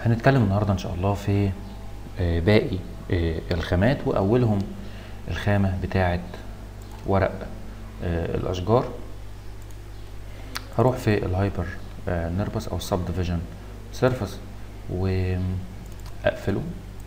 هنتكلم النهارده ان شاء الله في آه، باقي آه، الخامات واولهم الخامه بتاعه ورق آه، الاشجار هروح في الهايبر نيربس او السب ديفيجن سيرفيس واقفله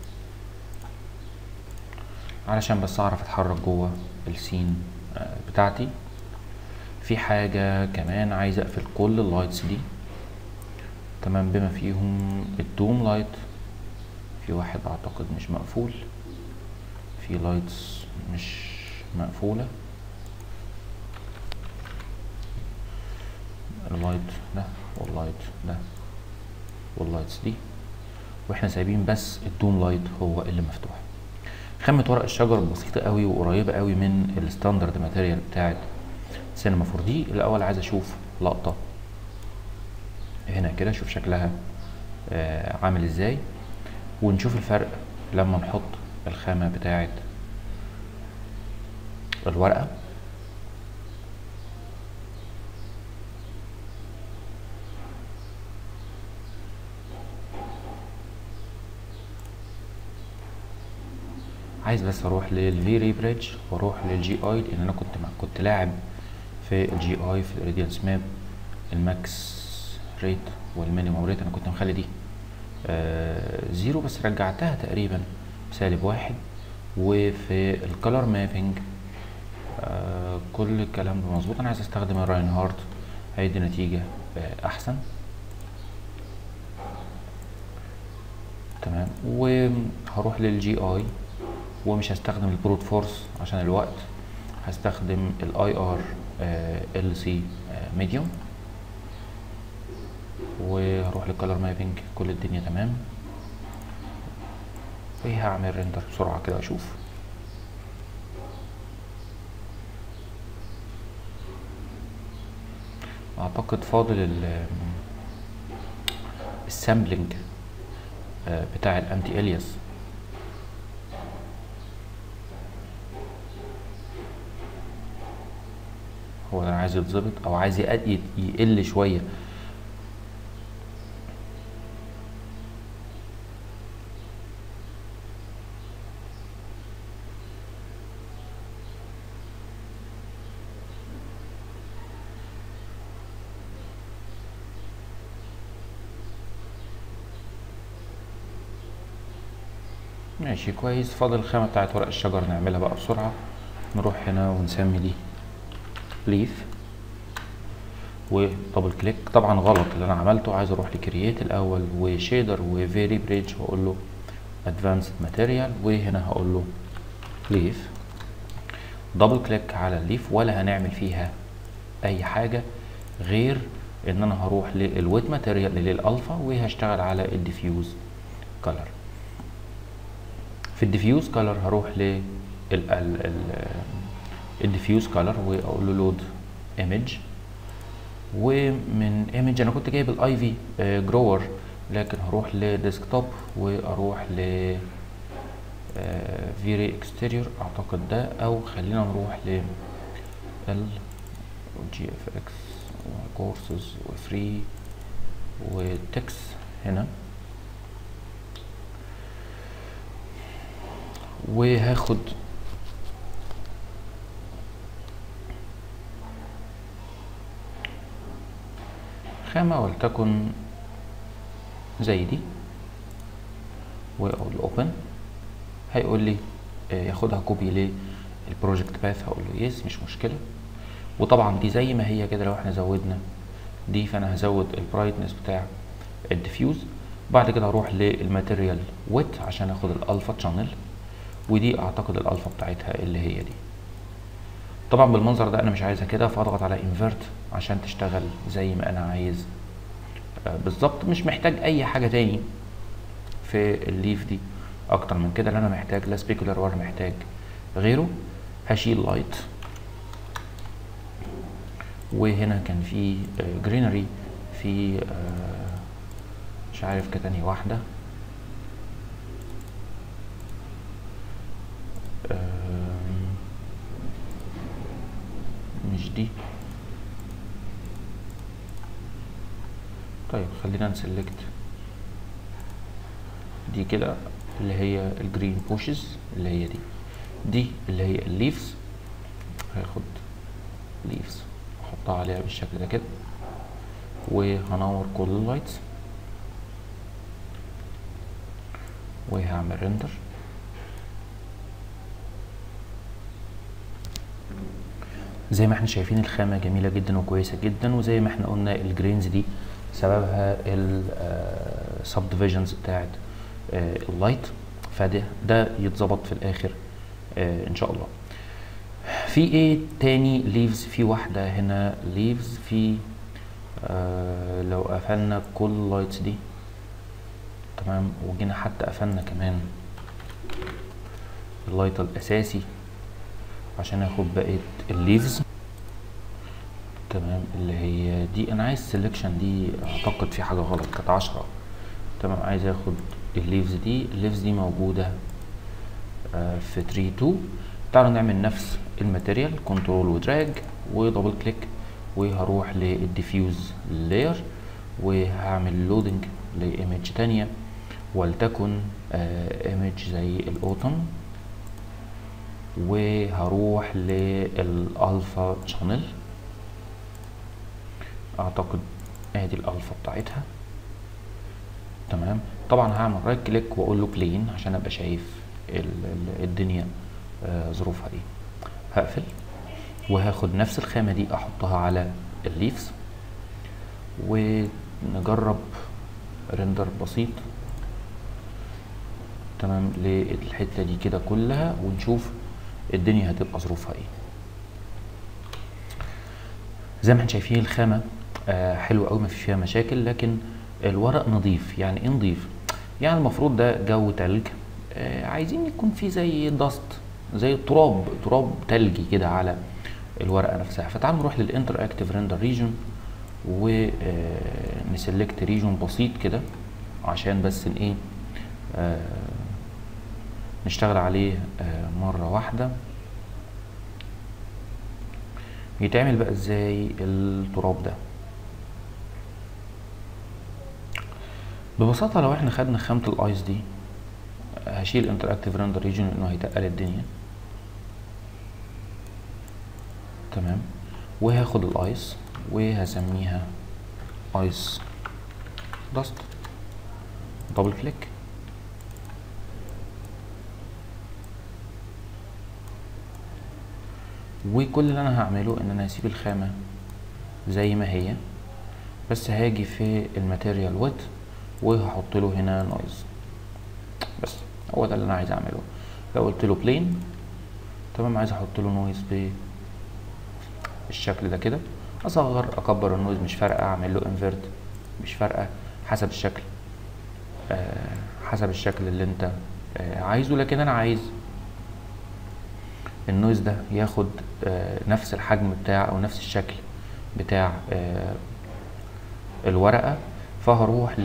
علشان بس اعرف اتحرك جوه السين آه، بتاعتي في حاجه كمان عايز اقفل كل اللايتس دي تمام بما فيهم الدوم لايت في واحد اعتقد مش مقفول في لايتس مش مقفولة اللايت ده واللايت ده واللايتس دي واحنا سايبين بس الدوم لايت هو اللي مفتوح خامة ورق الشجر بسيطة قوي وقريبة قوي من الستاندرد ماتيريال بتاعت سينما 4 دي الاول عايز اشوف لقطة هنا كده شوف شكلها آه عامل ازاي ونشوف الفرق لما نحط الخامة بتاعت الورقة عايز بس اروح للفيري بريدج واروح للجي اي لان انا كنت مع كنت لاعب في الجي اي في الراديانس ماب الماكس ريت والمينيموم ريت انا كنت مخلي دي آه زيرو بس رجعتها تقريبا سالب واحد وفي الكالر مابينج آه كل الكلام ده مظبوط انا عايز استخدم الراين هارت هيدي نتيجة آه احسن تمام وهروح للجي اي ومش هستخدم البروت فورس عشان الوقت هستخدم الاي ار ال سي ميديوم وهروح للكالر مابينج كل الدنيا تمام وهعمل ريندر بسرعة كده اشوف اعتقد فاضل ال السامبلنج بتاع الانتي الياس هو انا عايز يتظبط او عايز يقل, يقل شويه ماشي كويس فاضل الخامة بتاعت ورق الشجر نعملها بقى بسرعة نروح هنا ونسمي دي ليف ودبل كليك طبعا غلط اللي انا عملته عايز اروح لكرييت الاول وشيدر وفيري بريدج واقول له ادفانسد ماتيريال وهنا هقول له ليف دبل كليك على الليف ولا هنعمل فيها اي حاجة غير ان انا هروح للويت ماتيريال اللي للالفا وهشتغل على الديفيوز كلر في الديفيوز كلر هروح ل الديفيوز كلر واقول له لود ايمج ومن ايمج انا كنت جايب الاي في جروور لكن هروح لديسكتوب واروح ل فيري اكستيريور اعتقد ده او خلينا نروح ل ال جي اف اكس وكورسز وفري وتكس هنا وهاخد خامة ولتكن زي دي واقول اوبن هيقول لي ياخدها كوبي للبروجكت باث هقول له يس مش مشكلة وطبعا دي زي ما هي كده لو احنا زودنا دي فانا هزود البرايتنس بتاع الديفيوز بعد كده هروح للماتيريال ويت عشان اخد الالفا تشانل ودي اعتقد الالفا بتاعتها اللي هي دي طبعا بالمنظر ده انا مش عايزها كده فاضغط على انفرت عشان تشتغل زي ما انا عايز آه بالظبط مش محتاج اي حاجه تاني في الليف دي اكتر من كده لا انا محتاج لا سبيكولر ولا محتاج غيره هشيل لايت وهنا كان في آه جرينري في آه مش عارف كتاني واحده مش دي طيب خلينا نسلكت دي كده اللي هي الجرين بوشز اللي هي دي دي اللي هي الليفز هاخد ليفز احطها عليها بالشكل ده كده وهنور كل اللايتس وهعمل ريندر زي ما احنا شايفين الخامة جميلة جدا وكويسة جدا وزي ما احنا قلنا الجرينز دي سببها السب ديفيجنز بتاعت آه، اللايت فده ده يتظبط في الاخر آه، ان شاء الله في ايه تاني ليفز في واحدة هنا ليفز في آه لو قفلنا كل اللايتس دي تمام وجينا حتى قفلنا كمان اللايت الاساسي عشان اخد بقية الليفز تمام اللي هي دي انا عايز سelection دي اعتقد في حاجة غلط كانت عشرة تمام عايز اخد الليفز دي الليفز دي موجودة آه في 3 2 تعالوا نعمل نفس الماتيريال كنترول ودراج ودبل كليك وهروح للديفيوز لاير وهعمل لودنج لايمج تانية ولتكن ايمج زي الاوتوم وهروح للالفا شانل اعتقد ادي الالفا بتاعتها تمام طبعا هعمل رايت كليك واقول له بلين عشان ابقى شايف ال- ال- الدنيا آه، ظروفها ايه هقفل وهاخد نفس الخامة دي احطها على الليفز ونجرب ريندر بسيط تمام للحتة دي كده كلها ونشوف الدنيا هتبقى ظروفها ايه زي ما احنا شايفين الخامة آه حلوة قوي ما فيش فيها مشاكل لكن الورق نظيف يعني ايه نظيف يعني المفروض ده جو تلج آه عايزين يكون في زي دست زي تراب تراب تلجي كده على الورقه نفسها فتعالوا نروح للانتر اكتيف ريندر ريجن ونسلكت ريجن بسيط كده عشان بس ان ايه آه نشتغل عليه آه مره واحده يتعمل بقى ازاي التراب ده ببساطة لو احنا خدنا خامة الايس دي هشيل انتراكتيف ريندر ريجن لانه هيتقل الدنيا تمام وهاخد الايس وهسميها ايس داست دبل كليك وكل اللي انا هعمله ان انا هسيب الخامة زي ما هي بس هاجي في الماتيريال ويت وهحط له هنا نويز بس هو ده اللي انا عايز اعمله لو قلت له بلين تمام عايز احط له نويز بالشكل ده كده اصغر اكبر النويز مش فارقه اعمل له انفيرت مش فارقه حسب الشكل آه حسب الشكل اللي انت آه عايزه لكن انا عايز النويز ده ياخد آه نفس الحجم بتاع او نفس الشكل بتاع آه الورقه فهروح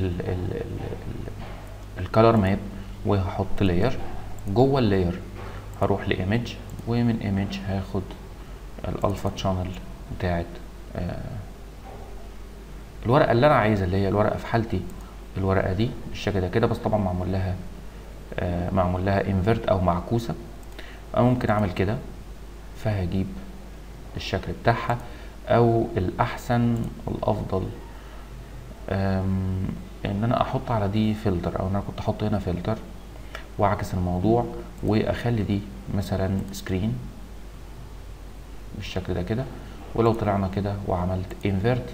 للكالر ماب وهحط لاير جوه اللاير هروح لايمج ومن ايمج هاخد الالفا تشانل بتاعت آه الورقه اللي انا عايزها اللي هي الورقه في حالتي الورقه دي بالشكل ده كده بس طبعا معمول لها آه معمول لها انفرت او معكوسه أو ممكن اعمل كده فهجيب الشكل بتاعها او الاحسن والافضل ان انا احط على دي فلتر او انا كنت احط هنا فلتر واعكس الموضوع واخلي دي مثلا سكرين بالشكل ده كده ولو طلعنا كده وعملت انفيرت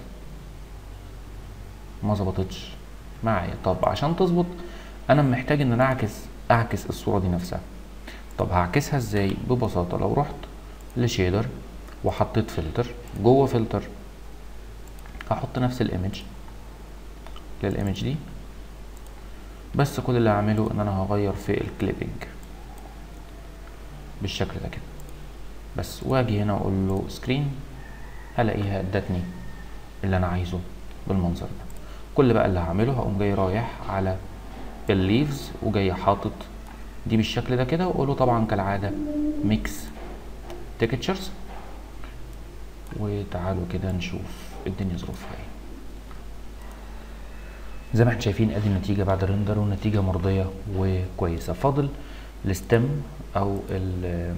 ما ظبطتش معايا طب عشان تظبط انا محتاج ان انا اعكس اعكس الصوره دي نفسها طب هعكسها ازاي ببساطه لو رحت لشيدر وحطيت فلتر جوه فلتر هحط نفس الايمج للايمج دي بس كل اللي هعمله ان انا هغير في الكليبنج بالشكل ده كده بس واجي هنا واقول له سكرين هلاقيها ادتني اللي انا عايزه بالمنظر ده كل بقى اللي هعمله هقوم جاي رايح على الليفز وجاي حاطط دي بالشكل ده كده واقول له طبعا كالعاده ميكس تكتشرز وتعالوا كده نشوف الدنيا ظروفها ايه زي ما احنا شايفين ادي النتيجة بعد الريندر والنتيجة مرضية وكويسة فاضل الستم او ال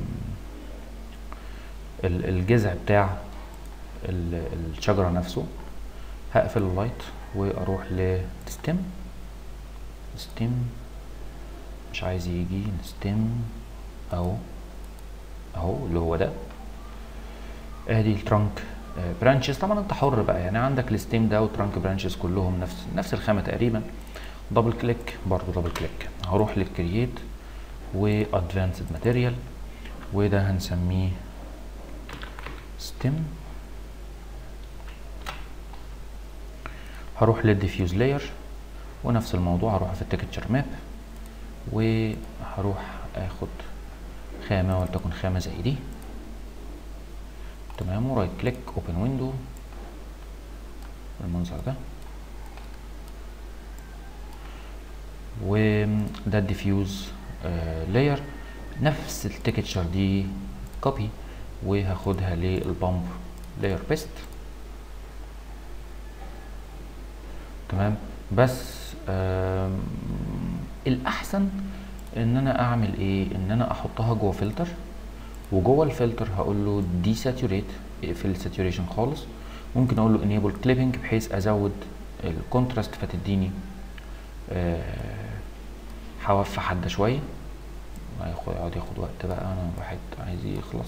ال- الجذع بتاع ال- الشجرة نفسه هقفل اللايت واروح لستم ستم مش عايز يجي ستم اهو اهو اللي هو ده ادي الترانك برانشز طبعا انت حر بقى يعني عندك الستيم ده والترانك برانشز كلهم نفس نفس الخامه تقريبا دبل كليك برضو دبل كليك هروح للكرييت وادفانسد ماتيريال وده هنسميه ستيم هروح للديفيوز لاير ونفس الموضوع هروح في التكتشر ماب وهروح اخد خامه ولتكن خامه زي دي تمام ورايت كليك اوبن ويندو بالمنظر ده وده الديفيوز لاير نفس التكتشر دي كوبي وهاخدها للبامب لاير بيست تمام بس آم، الاحسن ان انا اعمل ايه ان انا احطها جوه فلتر وجوه الفلتر هقول له دي ساتوريت اقفل الساتوريشن خالص ممكن اقول له انيبل كليبنج بحيث ازود الكونتراست فتديني آه، حواف حاده شويه هياخد يقعد ياخد وقت بقى انا واحد عايز يخلص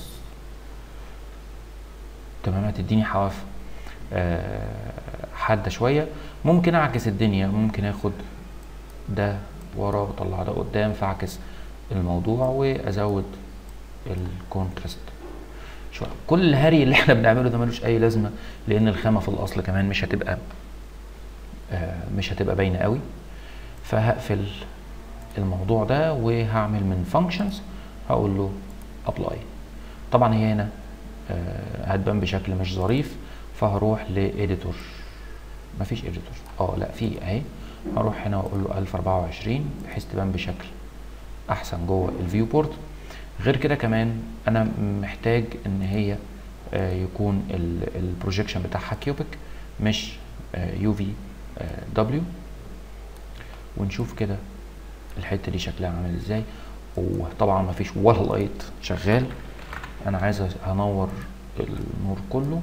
تمام هتديني حواف آه، حاده شويه ممكن اعكس الدنيا ممكن اخد ده ورا واطلع ده قدام فاعكس الموضوع وازود الكونتراست شويه كل الهري اللي احنا بنعمله ده ملوش اي لازمه لان الخامه في الاصل كمان مش هتبقى آه، مش هتبقى باينه قوي فهقفل الموضوع ده وهعمل من فانكشنز هقول له ابلاي طبعا هي هنا آه، هتبان بشكل مش ظريف فهروح لإديتور مفيش إديتور اه لا في اهي هروح هنا واقول له 1024 بحيث تبان بشكل احسن جوه الفيو بورت غير كده كمان انا محتاج ان هي آه، يكون البروجيكشن بتاعها كيوبيك مش يو في دبليو ونشوف كده الحته دي شكلها عامل ازاي وطبعا مفيش ولا لايت شغال انا عايز هنور النور كله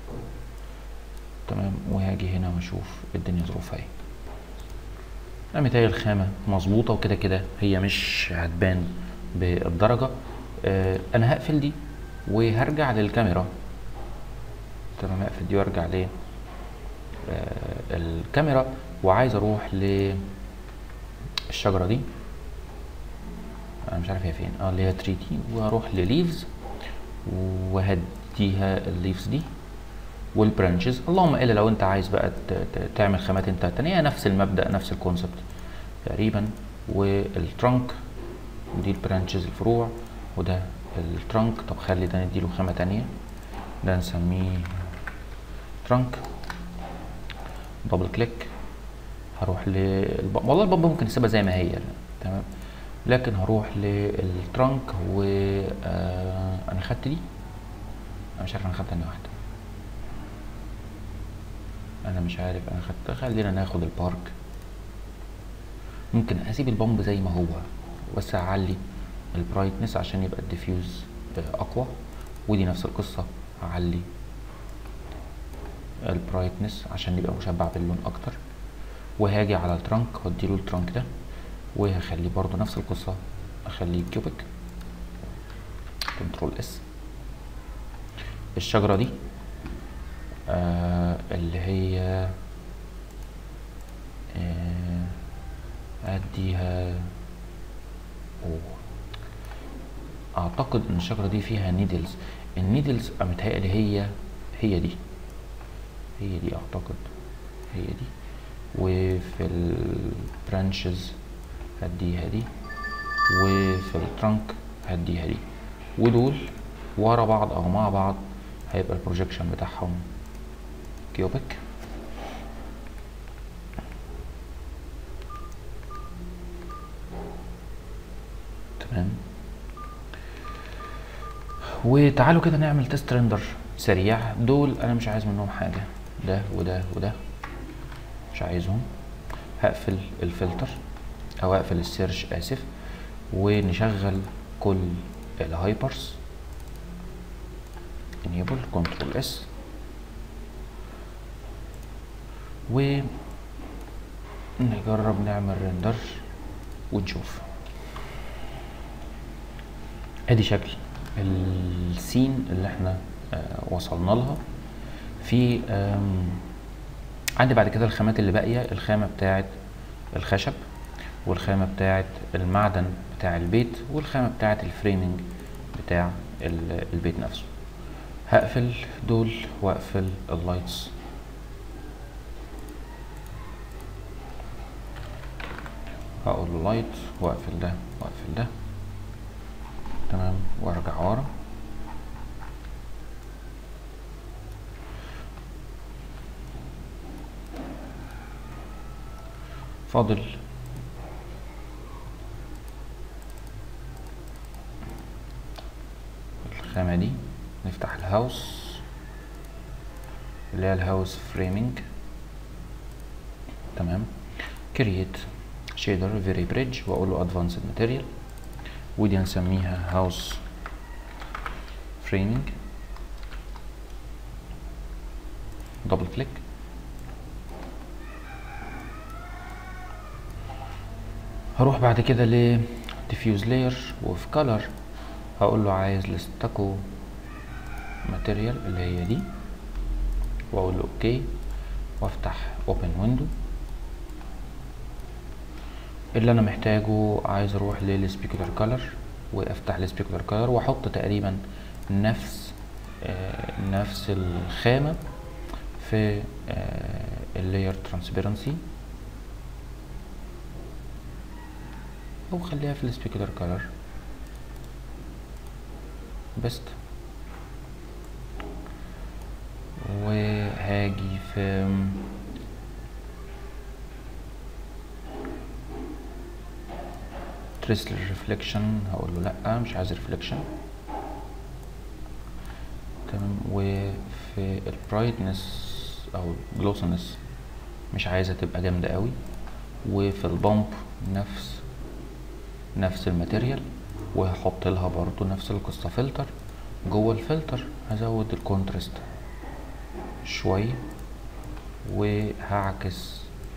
تمام وهاجي هنا واشوف الدنيا ظروفها ايه انا متهيألي الخامة مظبوطة وكده كده هي مش هتبان بالدرجة آه انا هقفل دي وهرجع للكاميرا تمام هقفل دي وارجع ل آه الكاميرا وعايز اروح للشجرة دي انا مش عارف هي فين اه اللي هي 3 دي واروح لليفز وهديها الليفز دي والبرانشز اللهم الا لو انت عايز بقى ت- ت- تعمل خامات انت تانية نفس المبدا نفس الكونسبت تقريبا والترنك ودي البرانشز الفروع وده الترنك طب خلي ده نديله خامه تانية ده نسميه ترنك دبل كليك هروح للب... والله البامب ممكن نسيبها زي ما هي تمام لكن هروح للترنك و آه انا خدت دي انا مش عارف انا خدت انهي واحده انا مش عارف انا خدت خلينا ناخد البارك ممكن اسيب البامب زي ما هو بس اعلي البرايتنس عشان يبقى الديفيوز اقوى ودي نفس القصه اعلي البرايتنس عشان يبقى مشبع باللون اكتر وهاجي على الترانك واديله الترانك ده وهخليه برضو نفس القصه اخليه كيوبيك كنترول اس الشجره دي آه اللي هي آه اديها أوه. اعتقد ان الشجره دي فيها نيدلز النيدلز متهيألي هي هي دي هي دي اعتقد هي دي وفي البرانشز هديها دي وفي الترنك هديها دي ودول ورا بعض او مع بعض هيبقى البروجيكشن بتاعهم كيوبيك تمام وتعالوا كده نعمل تيست ريندر سريع دول انا مش عايز منهم حاجه ده وده وده مش عايزهم هقفل الفلتر او اقفل السيرش اسف ونشغل كل الهايبرز enable كنترول اس و نجرب نعمل ريندر ونشوف ادي شكل السين اللي احنا آه وصلنا لها في عندي بعد كده الخامات اللي باقيه الخامه بتاعه الخشب والخامه بتاعه المعدن بتاع البيت والخامه بتاعه الفريمنج بتاع البيت نفسه هقفل دول واقفل اللايتس هقول له لايت واقفل ده واقفل ده تمام وارجع ورا فاضل الخامة دي نفتح الهاوس اللي هي الهاوس فريمينج تمام كرييت شيدر فيري بريدج واقول له ادفانسد ماتيريال ودي هنسميها هاوس فريمينج دبل كليك هروح بعد كده ل diffuse layer وفي color هقول له عايز الستاكو ماتيريال اللي هي دي واقول له اوكي وافتح open window اللي انا محتاجه عايز اروح للسبيكولار كولر وافتح السبيكولار كولر واحط تقريبا نفس آه نفس الخامه في آه اللاير ترانسبيرنسي او خليها في السبيكولار كولر بست وهاجي في تريسل ريفليكشن هقول له لا مش عايز ريفليكشن تمام وفي البرايتنس او جلوسنس مش عايزها تبقى جامده قوي وفي البامب نفس نفس الماتيريال وهحط لها برضو نفس القصه فلتر جوه الفلتر هزود الكونترست شويه وهعكس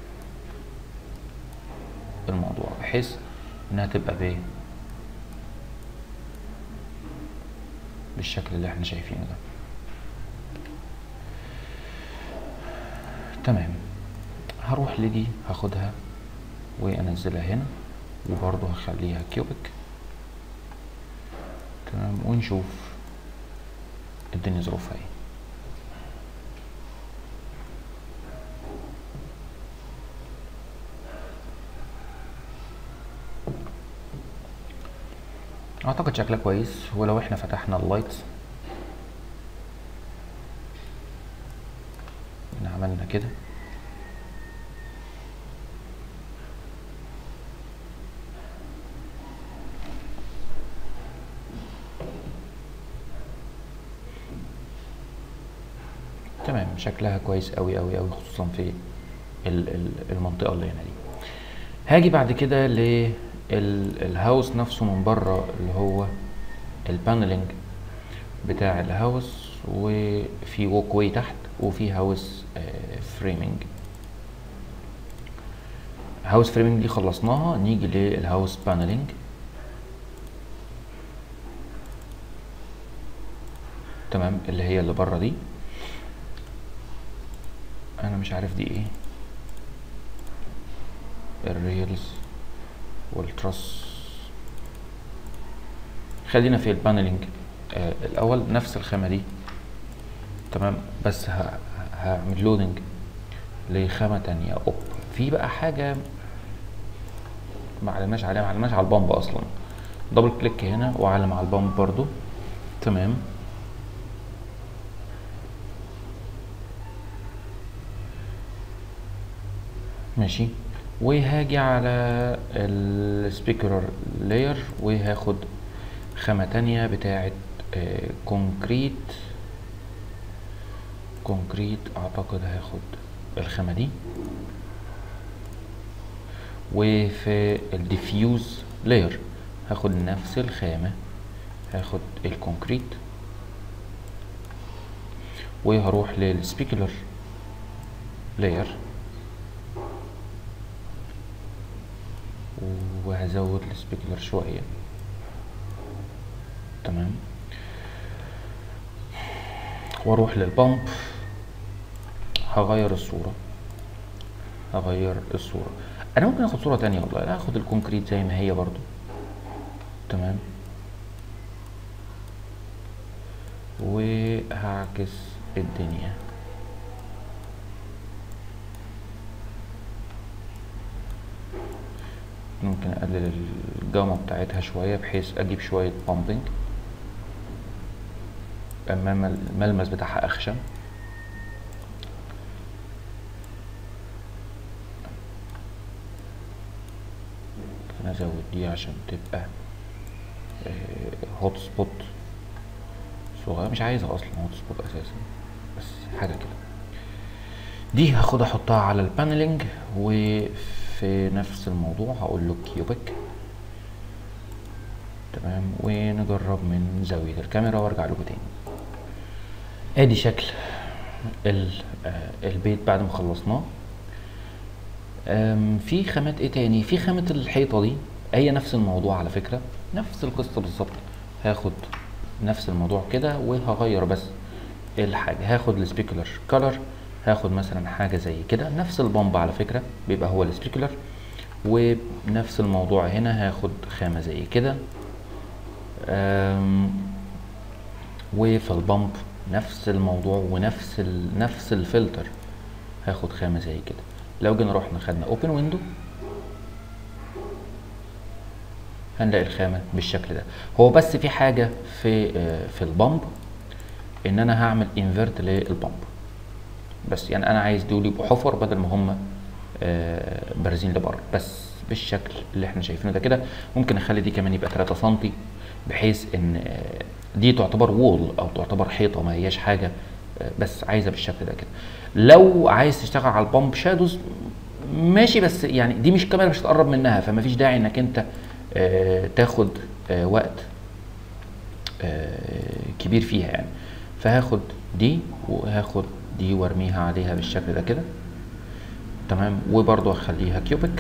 الموضوع بحيث انها تبقى بايه بالشكل اللي احنا شايفينه ده تمام هروح لدي هاخدها وانزلها هنا وبرضه هخليها كيوبك تمام ونشوف الدنيا ظروفها ايه اعتقد شكلها كويس ولو احنا فتحنا اللايتس عملنا كده تمام شكلها كويس قوي قوي قوي خصوصا في المنطقه اللي هنا دي هاجي بعد كده ل الهاوس نفسه من بره اللي هو البانلينج بتاع الهاوس وفي ووك واي تحت وفي هاوس فريمنج هاوس فريمنج دي خلصناها نيجي للهاوس بانلينج تمام اللي هي اللي بره دي انا مش عارف دي ايه الريلز والترس خلينا في البانلينج آه الاول نفس الخامه دي تمام بس هعمل لودنج لخامه تانية اوب في بقى حاجه ما علمناش عليها ما علمناش على البامب اصلا دبل كليك هنا واعلم على البامب برضو تمام ماشي وهاجي على السبيكر لاير وهاخد خامة تانية بتاعة آه كونكريت كونكريت اعتقد هاخد الخامة دي وفي الديفيوز لاير هاخد نفس الخامة هاخد الكونكريت وهروح للسبيكولر لاير وهزود السبيكولر شوية تمام واروح للبامب هغير الصورة هغير الصورة انا ممكن اخد صورة تانية والله هاخد الكونكريت زي ما هي برضو تمام وهعكس الدنيا ممكن اقلل الجامة بتاعتها شوية بحيث اجيب شوية بامبنج امام الملمس بتاعها اخشن انا ازود دي عشان تبقى هوت سبوت صغير مش عايزها اصلا هوت سبوت اساسا بس حاجه كده دي هاخد احطها على البانلينج وفي نفس الموضوع هقول له كيوبيك تمام ونجرب من زاويه الكاميرا وارجع لكم تاني ادي شكل البيت بعد ما خلصناه في خامات ايه تاني في خامة الحيطة دي هي نفس الموضوع على فكرة نفس القصة بالظبط هاخد نفس الموضوع كده وهغير بس الحاجة هاخد السبيكولر كولر هاخد مثلا حاجة زي كده نفس البامب على فكرة بيبقى هو السبيكولر ونفس الموضوع هنا هاخد خامة زي كده وفي البامب نفس الموضوع ونفس ال... نفس الفلتر هاخد خامة زي كده لو جينا رحنا خدنا اوبن ويندو هنلاقي الخامة بالشكل ده هو بس في حاجة في في البامب ان انا هعمل انفرت للبامب بس يعني انا عايز دول يبقوا حفر بدل ما هم بارزين لبره بس بالشكل اللي احنا شايفينه ده كده ممكن اخلي دي كمان يبقى 3 سم بحيث ان دي تعتبر وول او تعتبر حيطه ما هياش حاجه بس عايزه بالشكل ده كده لو عايز تشتغل على البامب شادوز ماشي بس يعني دي مش كاميرا مش هتقرب منها فما فيش داعي انك انت آه تاخد آه وقت آه كبير فيها يعني فهاخد دي وهاخد دي وارميها عليها بالشكل ده كده تمام وبرضو اخليها كيوبيك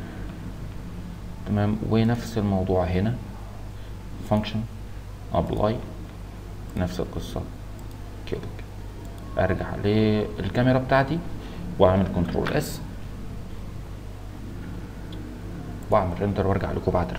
تمام ونفس الموضوع هنا فانكشن ابلاي نفس القصه كيوبيك ارجع للكاميرا بتاعتي واعمل كنترول اس واعمل ريندر وارجع لكم بعد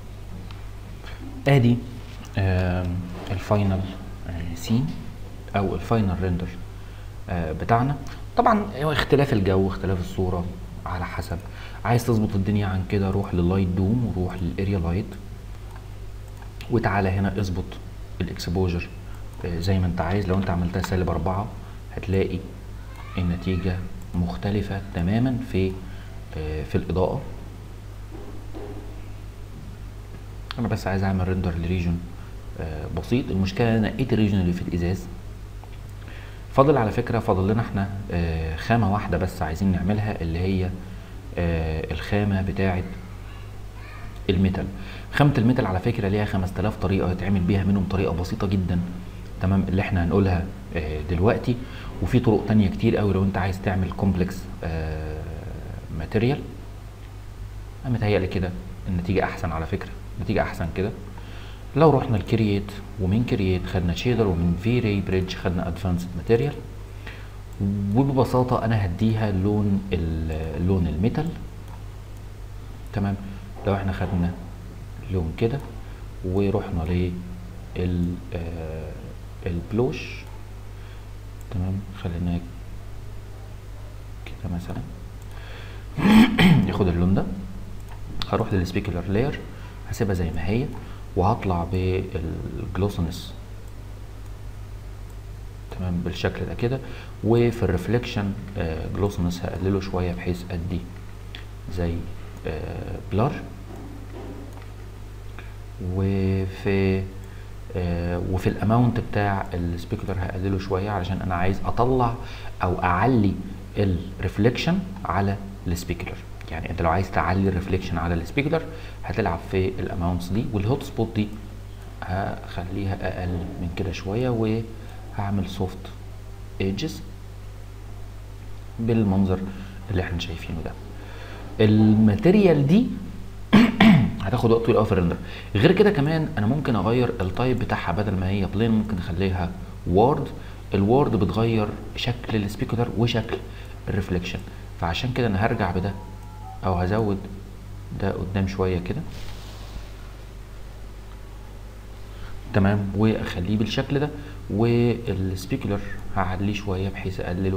ادي الفاينل سين او الفاينل ريندر بتاعنا طبعا اختلاف الجو اختلاف الصوره على حسب عايز تظبط الدنيا عن كده روح لللايت دوم وروح للاريا لايت وتعالى هنا اظبط الاكسبوجر زي ما انت عايز لو انت عملتها سالب اربعة هتلاقي النتيجة مختلفة تماما في في الإضاءة أنا بس عايز أعمل ريندر لريجون بسيط المشكلة أنا نقيت الريجون اللي في الإزاز فاضل على فكرة فاضل لنا احنا خامة واحدة بس عايزين نعملها اللي هي الخامة بتاعة الميتال خامة الميتال على فكرة ليها 5000 طريقة يتعمل بيها منهم طريقة بسيطة جدا تمام اللي احنا هنقولها دلوقتي وفي طرق تانية كتير قوي لو انت عايز تعمل كومبلكس ماتيريال انا متهيألي كده النتيجة احسن على فكرة النتيجة احسن كده لو رحنا لكرييت ومن كرييت خدنا شيدر ومن في راي بريدج خدنا ادفانسد ماتيريال وببساطة انا هديها لون لون الميتال تمام لو احنا خدنا لون كده ورحنا لل البلوش تمام خليناه كده مثلا ياخد اللون ده هروح للسبيكولر لاير هسيبها زي ما هي وهطلع بالجلوسنس تمام بالشكل ده كده وفي الريفليكشن جلوسنس هقلله شويه بحيث ادي زي بلر وفي آه وفي الاماونت بتاع السبيكولر هقلله شويه علشان انا عايز اطلع او اعلي الريفليكشن على السبيكولر يعني انت لو عايز تعلي الريفليكشن على السبيكولر هتلعب في الاماونتس دي والهوت سبوت دي هخليها اقل من كده شويه وهعمل سوفت ايدجز بالمنظر اللي احنا شايفينه ده الماتيريال دي هتاخد وقت طويل قوي في الريندر غير كده كمان انا ممكن اغير التايب بتاعها بدل ما هي بلين ممكن اخليها وورد الوورد بتغير شكل السبيكولر وشكل الريفليكشن فعشان كده انا هرجع بده او هزود ده قدام شويه كده تمام واخليه بالشكل ده والسبيكولر هعليه شويه بحيث اقلله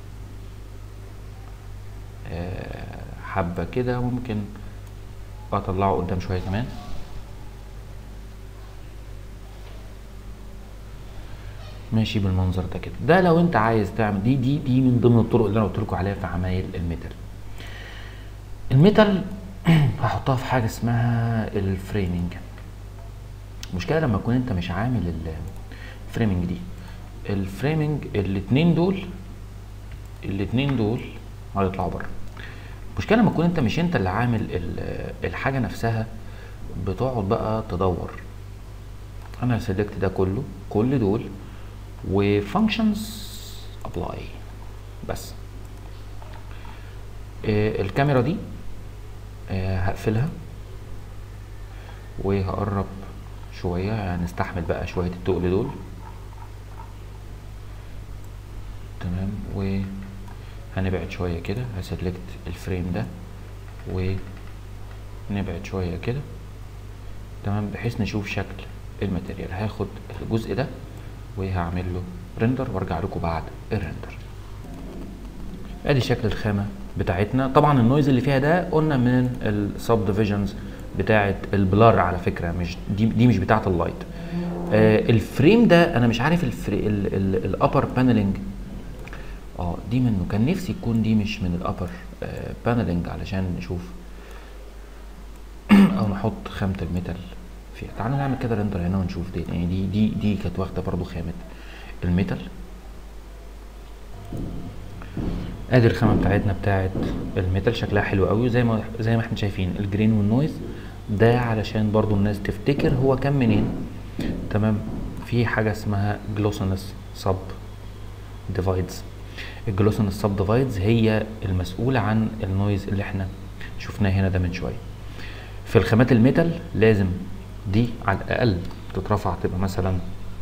آه، حبه كده ممكن اطلعه قدام شويه كمان ماشي بالمنظر ده كده ده لو انت عايز تعمل دي دي دي من ضمن الطرق اللي انا قلت لكم عليها في عمايل الميتال الميتال هحطها في حاجه اسمها الفريمنج المشكله لما تكون انت مش عامل الفريمنج دي الفريمنج الاتنين دول الاتنين دول هيطلعوا بره المشكله لما تكون انت مش انت اللي عامل ال- الحاجه نفسها بتقعد بقى تدور انا سيلكت ده كله كل دول وفانكشنز ابلاي بس آه، الكاميرا دي آه، هقفلها وهقرب شوية هنستحمل بقى شوية التقل دول تمام وهنبعد شوية كده هسلكت الفريم ده ونبعد شوية كده تمام بحيث نشوف شكل الماتيريال هاخد الجزء ده وهعمل له ريندر وارجع لكم بعد الريندر ادي شكل الخامه بتاعتنا طبعا النويز اللي فيها ده قلنا من السب ديفيجنز بتاعه البلار على فكره مش دي دي مش بتاعه اللايت آه الفريم ده انا مش عارف الابر بانلنج اه دي منه كان نفسي تكون دي مش من الابر بانلنج علشان نشوف او نحط خامه الميتال فيها تعالوا نعمل كده ريندر هنا ونشوف دي يعني دي دي دي كانت واخده برضو خامه الميتال ادي الخامه بتاعتنا بتاعت الميتال شكلها حلو قوي زي ما زي ما احنا شايفين الجرين والنويز ده علشان برضو الناس تفتكر هو كان منين تمام في حاجه اسمها جلوسينس سب ديفايدز الجلوسينس سب ديفايدز هي المسؤوله عن النويز اللي احنا شفناه هنا ده من شويه في الخامات الميتال لازم دي على الاقل تترفع تبقى مثلا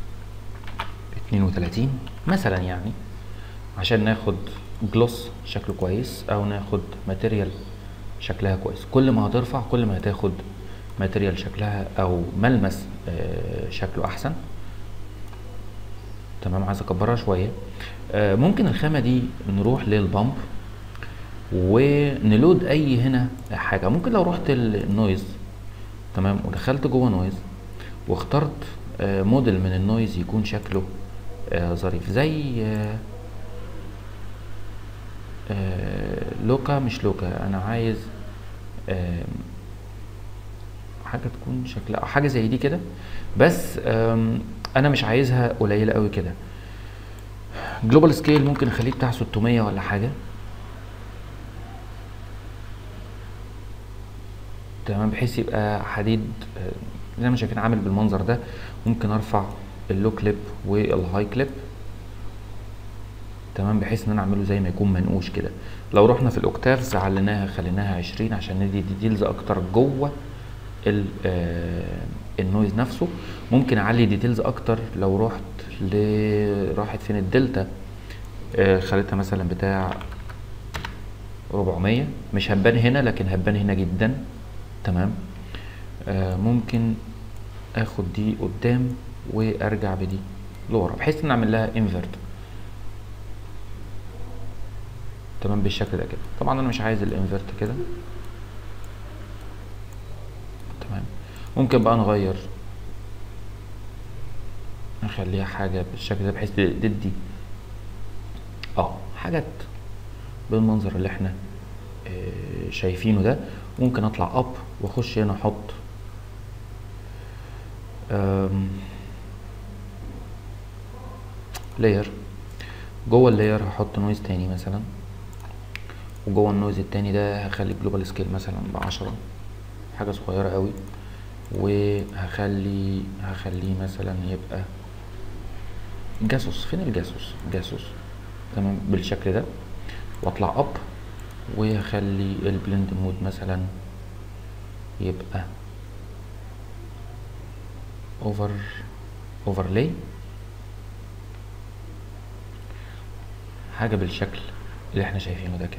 32 مثلا يعني عشان ناخد جلوس شكله كويس او ناخد ماتيريال شكلها كويس كل ما هترفع كل ما هتاخد ماتيريال شكلها او ملمس آه، شكله احسن تمام عايز اكبرها شويه آه، ممكن الخامه دي نروح للبامب ونلود اي هنا حاجه ممكن لو رحت النويز تمام ودخلت جوه نويز واخترت آه، موديل من النويز يكون شكله آه، ظريف زي آه، آه، لوكا مش لوكا انا عايز آم، حاجه تكون شكلها حاجه زي دي كده بس آم، انا مش عايزها قليله قوي كده جلوبال سكيل ممكن اخليه بتاع 600 ولا حاجه تمام بحيث يبقى حديد آه، زي ما شايفين عامل بالمنظر ده ممكن ارفع اللو كليب والهاي كليب تمام بحيث ان انا اعمله زي ما يكون منقوش كده لو رحنا في الاوكتافز عليناها خليناها 20 عشان ندي ديتيلز اكتر جوه ال- آه، النويز نفسه ممكن اعلي ديتيلز اكتر لو رحت ل راحت فين الدلتا آه، خليتها مثلا بتاع 400 مش هتبان هنا لكن هتبان هنا جدا تمام آه ممكن اخد دي قدام وارجع بدي لورا بحيث ان اعمل لها انفرت تمام بالشكل ده كده طبعا انا مش عايز الانفرت كده تمام ممكن بقى نغير نخليها حاجة بالشكل ده بحيث تدي اه حاجات بالمنظر اللي احنا آه، شايفينه ده ممكن اطلع اب واخش هنا احط لاير جوه اللاير هحط نويز تاني مثلا وجوه النويز التاني ده هخلي جلوبال سكيل مثلا بعشرة حاجة صغيرة قوي وهخلي هخليه مثلا يبقى جاسوس فين الجاسوس جاسوس تمام بالشكل ده واطلع اب وهخلي البلند مود مثلا يبقى اوفر اوفرلاي حاجه بالشكل اللي احنا شايفينه ده كده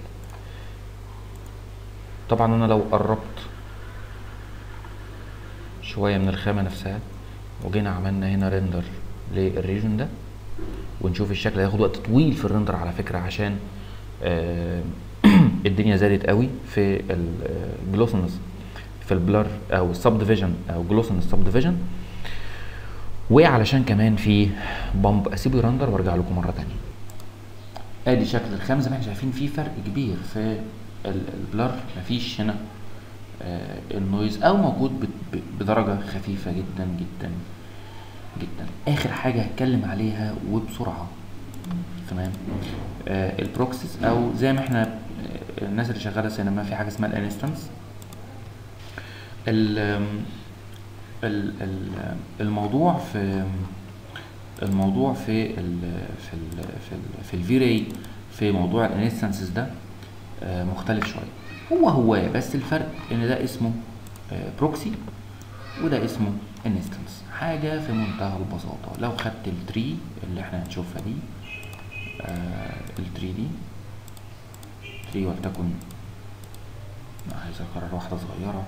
طبعا انا لو قربت شويه من الخامه نفسها وجينا عملنا هنا ريندر للريجون ده ونشوف الشكل هياخد وقت طويل في الريندر على فكره عشان آه الدنيا زادت قوي في الجلوسنس في البلر او السب ديفيجن او جلوسنس سب ديفيجن وعلشان كمان في بامب اسيبه يرندر وارجع لكم مره تانية ادي شكل الخام زي ما احنا شايفين في فرق كبير في البلر مفيش هنا آه النويز او موجود بدرجه خفيفه جدا جدا جدا اخر حاجه هتكلم عليها وبسرعه تمام آه البروكسيس او زي ما احنا آه الناس اللي شغاله سينما في حاجه اسمها الانستنس الموضوع في الموضوع في ال في ال في ال في الفيري في موضوع الانستنسز ده آه مختلف شويه هو هو بس الفرق ان ده اسمه بروكسي وده اسمه انستنس حاجه في منتهى البساطه لو خدت التري اللي احنا هنشوفها دي آه التري دي تري ولتكن عايز اكرر واحده صغيره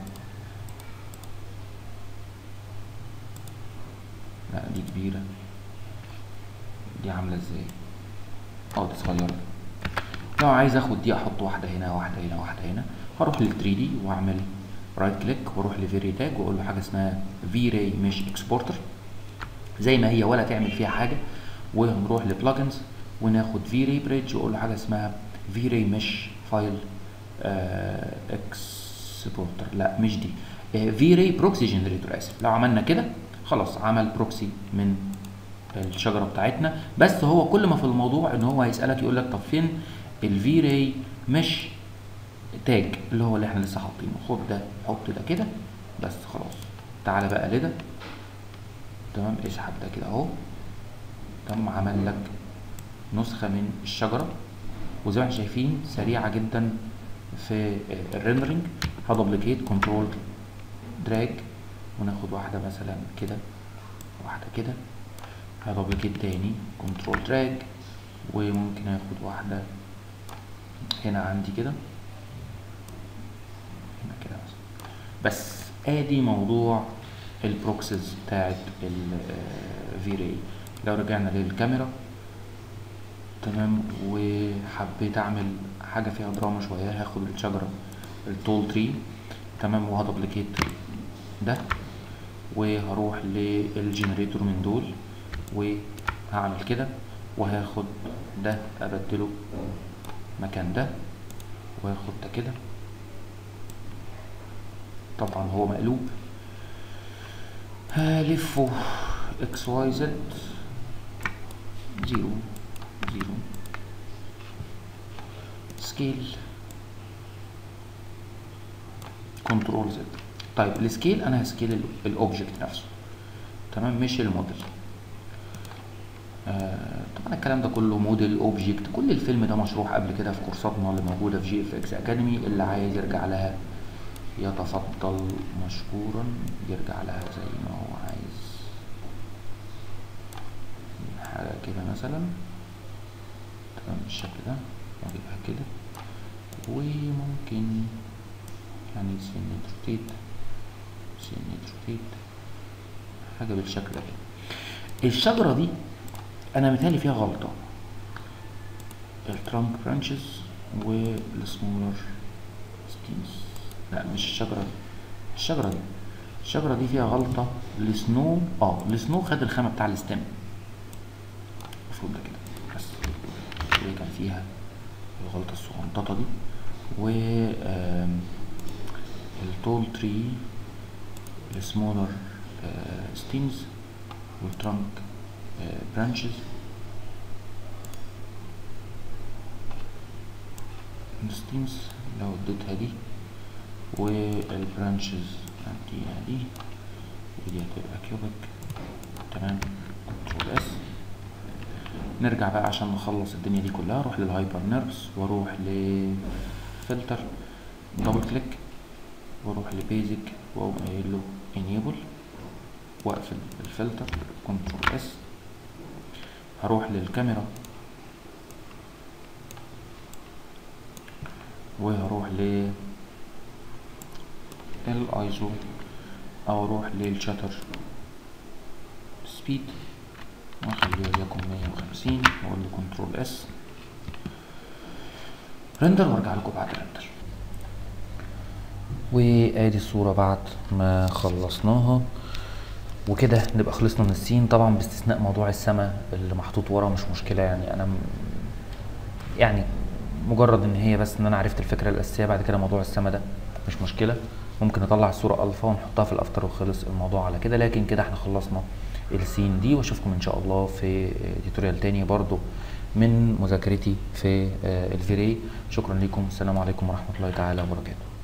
لا دي كبيره دي عامله ازاي اه دي صغيره لو عايز اخد دي احط واحده هنا واحده هنا واحده هنا هروح لل 3 دي واعمل رايت كليك واروح لفيري تاج واقول له حاجه اسمها في راي مش اكسبورتر زي ما هي ولا تعمل فيها حاجه ونروح لبلجنز وناخد في راي بريدج واقول له حاجه اسمها في راي مش فايل اكسبورتر لا مش دي في راي بروكسي جنريتور اسف لو عملنا كده خلاص عمل بروكسي من الشجره بتاعتنا بس هو كل ما في الموضوع ان هو هيسالك يقول لك طب فين الفي راي مش تاج اللي هو اللي احنا لسه حاطينه خد ده حط ده كده بس خلاص تعالى بقى لده تمام اسحب ده كده اهو تمام عمل لك نسخه من الشجره وزي ما احنا شايفين سريعه جدا في الريندرنج هدبليكيت كنترول دراج وناخد واحده مثلا كده واحده كده هدبليكيت تاني كنترول دراج وممكن اخد واحده هنا عندي كده هنا كده مثلا بس ادي موضوع البروكسيز بتاعت الفيري لو رجعنا للكاميرا تمام وحبيت اعمل حاجه فيها دراما شويه هاخد الشجره التول تري تمام وهدبليكيت ده وهروح للجنريتور من دول وهعمل كده وهاخد ده ابدله مكان ده واخد ده كده طبعا هو مقلوب هلفه اكس واي زد زيرو زيرو سكيل كنترول زد طيب السكيل انا هسكيل الاوبجكت نفسه تمام مش الموديل آه طبعا الكلام ده كله موديل اوبجكت كل الفيلم ده مشروح قبل كده في كورساتنا اللي موجوده في جي اف اكس اكاديمي اللي عايز يرجع لها يتفضل مشكورا يرجع لها زي ما هو عايز حاجه كده مثلا تمام بالشكل ده واجيبها كده وممكن يعني سنة روتيت سنة روتيت حاجة بالشكل ده الشجرة دي أنا متهيألي فيها غلطة الترانك برانشز والسمولر ستيمز لا مش الشجرة دي الشجرة دي الشجرة دي فيها غلطة السنو اه السنو خد الخامة بتاع الستيم المفروض ده كده بس هي كان فيها الغلطة الصغنططة دي و التول تري السمولر ستيمز والترانك برانشز انستنس لو اديتها دي والبرانشز اديها دي ودي هتبقى كيوبك تمام كنترول اس نرجع بقى عشان نخلص الدنيا دي كلها اروح للهايبر نيرفز واروح لفلتر دبل كليك واروح لبيزك واقوم قايل له انيبل واقفل الفلتر كنترول اس هروح للكاميرا وهروح ل الايزو او اروح للشاتر سبيد واخليه وليكن مية وخمسين واقول له كنترول اس رندر وارجع لكم بعد رندر وادي الصورة بعد ما خلصناها وكده نبقى خلصنا من السين طبعا باستثناء موضوع السما اللي محطوط ورا مش مشكلة يعني انا م... يعني مجرد ان هي بس ان انا عرفت الفكرة الاساسية بعد كده موضوع السما ده مش مشكلة ممكن نطلع الصورة الفا ونحطها في الافتر وخلص الموضوع على كده لكن كده احنا خلصنا السين دي واشوفكم ان شاء الله في توتوريال تاني برضو من مذاكرتي في الفيري شكرا لكم السلام عليكم ورحمة الله تعالى وبركاته